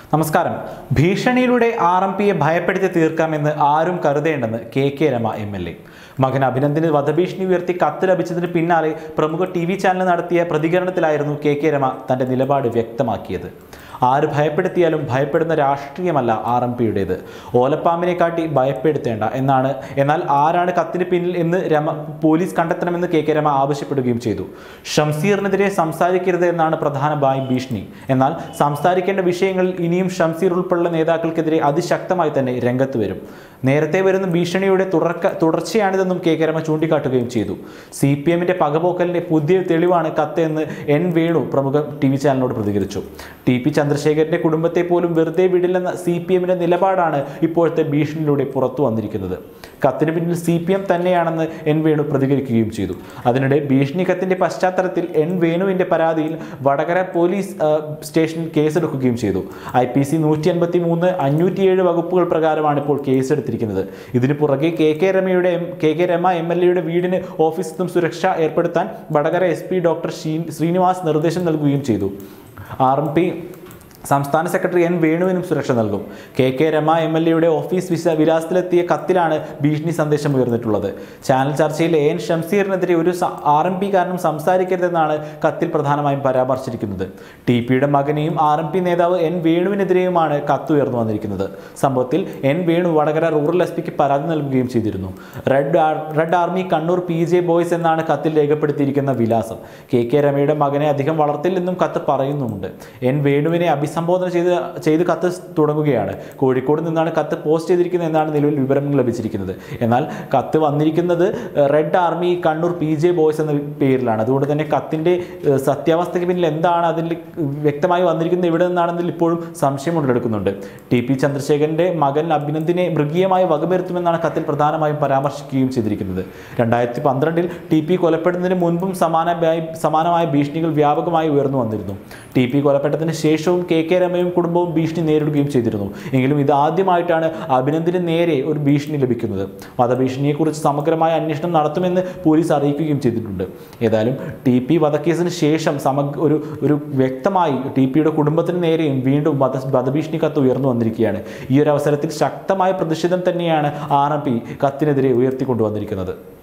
നമസ്കാരം ഭീഷണിയിലൂടെ R M പിയെ ഭയപ്പെടുത്തി തീർക്കാമെന്ന് ആരും കരുതേണ്ടെന്ന് K K Rama M L A മകൻ അഭിനന്ദിന് വധഭീഷണി ഉയർത്തി കത്ത് ലഭിച്ചതിന് പിന്നാലെ പ്രമുഖ ടി വി ചാനൽ നടത്തിയ പ്രതികരണത്തിലായിരുന്നു കെ കെ രമ തന്റെ നിലപാട് വ്യക്തമാക്കിയത് ആര് ഭയപ്പെടുത്തിയാലും ഭയപ്പെടുന്ന രാഷ്ട്രീയമല്ല ആർ എം പിയുടേത് ഓലപ്പാമ്പിനെ കാട്ടി ഭയപ്പെടുത്തേണ്ട എന്നാണ് എന്നാൽ ആരാണ് കത്തിന് പിന്നിൽ എന്ന് രമ പോലീസ് കണ്ടെത്തണമെന്ന് കെ കെ രമ ആവശ്യപ്പെടുകയും ചെയ്തു ഷംസീറിനെതിരെ സംസാരിക്കരുത് എന്നാണ് പ്രധാനമായും ഭീഷണി എന്നാൽ സംസാരിക്കേണ്ട വിഷയങ്ങളിൽ ഇനിയും ഷംസീർ ഉൾപ്പെടെയുള്ള നേതാക്കൾക്കെതിരെ അതിശക്തമായി തന്നെ രംഗത്ത് വരും നേരത്തെ വരുന്ന ഭീഷണിയുടെ തുടർക്ക തുടർച്ചയാണിതെന്നും കെ കെ രമ ചൂണ്ടിക്കാട്ടുകയും ചെയ്തു സി പി എമ്മിന്റെ പകപോക്കലിന്റെ പുതിയ തെളിവാണ് കത്ത് എന്ന് എൻ വേണു പ്രമുഖ ടി വി ചാനലിനോട് പ്രതികരിച്ചു ടി പി ചന്ദ്രശേഖരന്റെ കുടുംബത്തെ പോലും വെറുതെ വിടില്ലെന്ന സി പി എമ്മിന്റെ നിലപാടാണ് ഇപ്പോഴത്തെ ഭീഷണിയിലൂടെ പുറത്തു വന്നിരിക്കുന്നത് കത്തിന് പിന്നിൽ സി പി എം തന്നെയാണെന്ന് എൻ വേണു പ്രതികരിക്കുകയും ചെയ്തു അതിനിടെ ഭീഷണി കത്തിന്റെ പശ്ചാത്തലത്തിൽ എൻ വേണുവിന്റെ പരാതിയിൽ വടകര പോലീസ് ആ, സ്റ്റേഷനിൽ കേസെടുക്കുകയും ചെയ്തു ഐ പി സി നൂറ്റി അൻപത്തി മൂന്ന് അഞ്ഞൂറ്റിയേഴ് വകുപ്പുകൾ പ്രകാരമാണ് ഇപ്പോൾ കേസെടുത്തിരിക്കുന്നത് ഇതിന് പുറകെ കെ കെ രമയുടെ M K K Rama M L എയുടെ വീടിന് ഓഫീസിലും സുരക്ഷ ഏർപ്പെടുത്താൻ Vadakara S P doctor Sree- Srinivas നിർദ്ദേശം നൽകുകയും ചെയ്തു ആർ എം പി സംസ്ഥാന സെക്രട്ടറി എൻ വേണുവിനും സുരക്ഷ നൽകും K K Rama M L എയുടെ ഓഫീസ് വിശ വിലാസത്തിലെത്തിയ കത്തിലാണ് ഭീഷണി സന്ദേശം ഉയർന്നിട്ടുള്ളത് ചാനൽ ചർച്ചയിൽ എ എൻ ഷംസീറിനെതിരെ ഒരു ആർ എം പി കാരണം സംസാരിക്കരുതെന്നാണ് കത്തിൽ പ്രധാനമായും പരാമർശിച്ചിരിക്കുന്നത് ടി പിയുടെ മകനെയും ആർ എം പി നേതാവ് എൻ വേണുവിനെതിരെയുമാണ് കത്ത് ഉയർന്നു വന്നിരിക്കുന്നത് സംഭവത്തിൽ N Venu Vadakara rural S പിക്ക് പരാതി നൽകുകയും ചെയ്തിരുന്നു red R red army Kannur P J boys എന്നാണ് കത്തിൽ രേഖപ്പെടുത്തിയിരിക്കുന്ന വിലാസം കെ കെ രമയുടെ മകനെ അധികം വളർത്തില്ലെന്നും കത്ത് പറയുന്നുമുണ്ട് എൻ വേണുവിനെ അഭിസംബോധന ചെയ്ത് ചെയ്ത് കത്ത് തുടങ്ങുകയാണ് കോഴിക്കോട് നിന്നാണ് കത്ത് പോസ്റ്റ് ചെയ്തിരിക്കുന്നത് എന്നാണ് നിലവിൽ വിവരങ്ങൾ ലഭിച്ചിരിക്കുന്നത് എന്നാൽ കത്ത് വന്നിരിക്കുന്നത് red army Kannur P J boys എന്ന പേരിലാണ് അതുകൊണ്ട് തന്നെ കത്തിൻ്റെ ഏഹ്, സത്യാവസ്ഥയ്ക്ക് പിന്നിൽ എന്താണ് അതിൽ വ്യക്തമായി വന്നിരിക്കുന്നത് എവിടെ നിന്നാണെന്നതിൽ ഇപ്പോഴും സംശയം ഉടലെടുക്കുന്നുണ്ട് ടി പി ചന്ദ്രശേഖരൻ്റെ മകൻ അഭിനന്ദിനെ മൃഗീയമായി വകവരുത്തുമെന്നാണ് കത്തിൽ പ്രധാനമായും പരാമർശിക്കുകയും ചെയ്തിരിക്കുന്നത് രണ്ടായിരത്തി പന്ത്രണ്ടിൽ ടി പി കൊലപ്പെടുന്നതിന് മുൻപും സമാനമായി സമാനമായ ഭീഷണികൾ വ്യാപകമായി ഉയർന്നു വന്നിരുന്നു ടി പി കൊലപ്പെട്ടതിന് ശേഷവും കെ കെ രമയും കുടുംബവും ഭീഷണി നേരിടുകയും ചെയ്തിരുന്നു എങ്കിലും ഇത് ആദ്യമായിട്ടാണ് അഭിനന്ദിന് നേരെ ഒരു ഭീഷണി ലഭിക്കുന്നത് വധഭീഷണിയെക്കുറിച്ച് സമഗ്രമായ അന്വേഷണം നടത്തുമെന്ന് പോലീസ് അറിയിക്കുകയും ചെയ്തിട്ടുണ്ട് ഏതായാലും ടി പി വധക്കേസിന് ശേഷം സമഗ്ര ഒരു ഒരു വ്യക്തമായി ടി പിയുടെ കുടുംബത്തിന് നേരെയും വീണ്ടും വധ വധഭീഷണി കത്ത് ഉയർന്നു വന്നിരിക്കുകയാണ് ഈ ഒരു അവസരത്തിൽ ശക്തമായ പ്രതിഷേധം തന്നെയാണ് ആർ എം പി കത്തിനെതിരെ ഉയർത്തിക്കൊണ്ടുവന്നിരിക്കുന്നത്